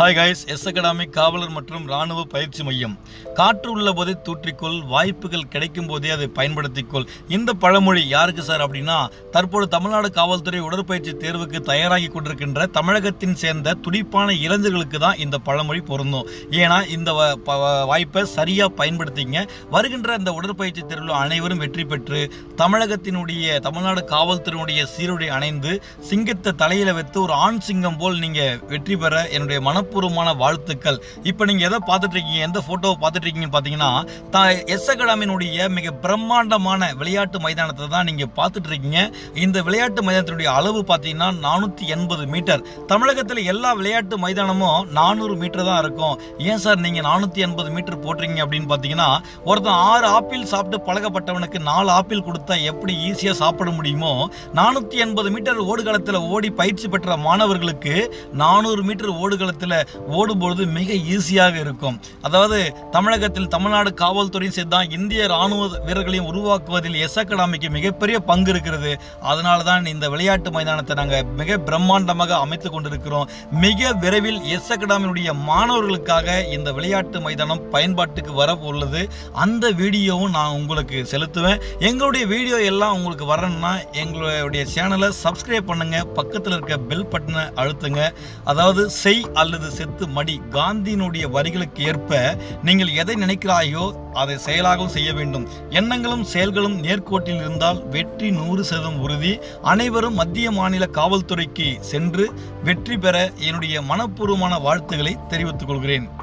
hi guys S academy காவலர் மற்றும் ராணுவ பயிற்சி மையம் காற்று உள்ள போதே தூற்றிக்கொள் வாய்ப்புகள் கிடைக்கும் போதே அதை பயன்படுத்திக்கொள் இந்த பழமொழி யாருக்கு சார் அப்படின்னா தற்போது தமிழ்நாடு காவல்துறை உடற்பயிற்சி தேர்வுக்கு தயாராகி கொண்டிருக்கின்ற தமிழகத்தின் சேர்ந்த துடிப்பான இளைஞர்களுக்கு தான் இந்த பழமொழி பொருந்தும் ஏன்னா இந்த வ- ப- வாய்ப்பை சரியா பயன்படுத்திங்க வருகின்ற இந்த உடற்பயிற்சி தேர்வில் அனைவரும் வெற்றி பெற்று தமிழகத்தினுடைய தமிழ்நாடு காவல்துறையினுடைய சீருடை அணைந்து சிங்கத்தை தலையில வைத்து ஒரு ஆண் சிங்கம் போல் நீங்க வெற்றி பெற என்னுடைய மனப்பூர்வமான வாழ்த்துக்கள் இப்போ நீங்க எதை பார்த்துட்டு இருக்கீங்க எந்த போட்டோவை பார்த்துட்டு இருக்கீங்கன்னு பார்த்தீங்கன்னா த- எஸ் அகாடமியினுடைய மிக பிரம்மாண்டமான விளையாட்டு மைதானத்தை தான் நீங்க பார்த்துட்டு இருக்கீங்க இந்த விளையாட்டு மைதானத்தினுடைய அளவு பார்த்தீங்கன்னா நானூற்றி எண்பது மீட்டர் தமிழகத்தில் எல்லா விளையாட்டு மைதானமும் நானூறு மீட்டர் தான் இருக்கும் ஏன் சார் நீங்க நானூற்றி எண்பது மீட்டர் போடுறீங்க அப்படின்னு பார்த்தீங்கன்னா ஒருத்தன் ஆறு ஆப்பிள் சாப்பிட்டு பழகப்பட்டவனுக்கு நாலு ஆப்பிள் கொடுத்தா எப்படி ஈஸியாக சாப்பிட முடியுமோ நானூற்றி எண்பது மீட்டர் ஓடுகளத்தில் ஓடி பயிற்சி பெற்ற மாணவர்களுக்கு நானூறு மீட்டர் ஓடுகளத்தில் ஓடும்பொழுது மிக ஈஸியாக இருக்கும் அதாவது தமிழகத்தில் தமிழ்நாடு காவல்துறையும் சேர்த்து தான் இந்திய ராணுவ வீரர்களையும் உருவாக்குவதில் எஸ் அகாடமிக்கு மிகப்பெரிய பங்கு இருக்கிறது அதனால தான் இந்த விளையாட்டு மைதானத்தை நாங்கள் மிக பிரம்மாண்டமாக அமைத்து கொண்டிருக்கிறோம் மிக விரைவில் எஸ் அகாடமியினுடைய மாணவர்களுக்காக இந்த விளையாட்டு மைதானம் பயன்பாட்டுக்கு வர உள்ளது அந்த வீடியோவும் நான் உங்களுக்கு செலுத்துவேன் எங்களுடைய வீடியோ எல்லாம் உங்களுக்கு வரணும்னா எங்களுடைய சேனலை சப்ஸ்கிரைப் பண்ணுங்க பக்கத்தில் இருக்க பெல் பட்டனை அழுத்துங்க அதாவது செய் அல்லது செத்து மடி காந்தியினுடைய வரிகளுக்கு ஏற்ப நீங்கள் எதை நினைக்கிறாயோ அதை செயலாகவும் செய்ய வேண்டும் எண்ணங்களும் செயல்களும் நேர்கோட்டில் இருந்தால் வெற்றி நூறு சதவீதம் உறுதி அனைவரும் மத்திய மாநில காவல்துறைக்கு சென்று வெற்றி பெற என்னுடைய மனப்பூர்வமான வாழ்த்துக்களை தெரிவித்துக் கொள்கிறேன்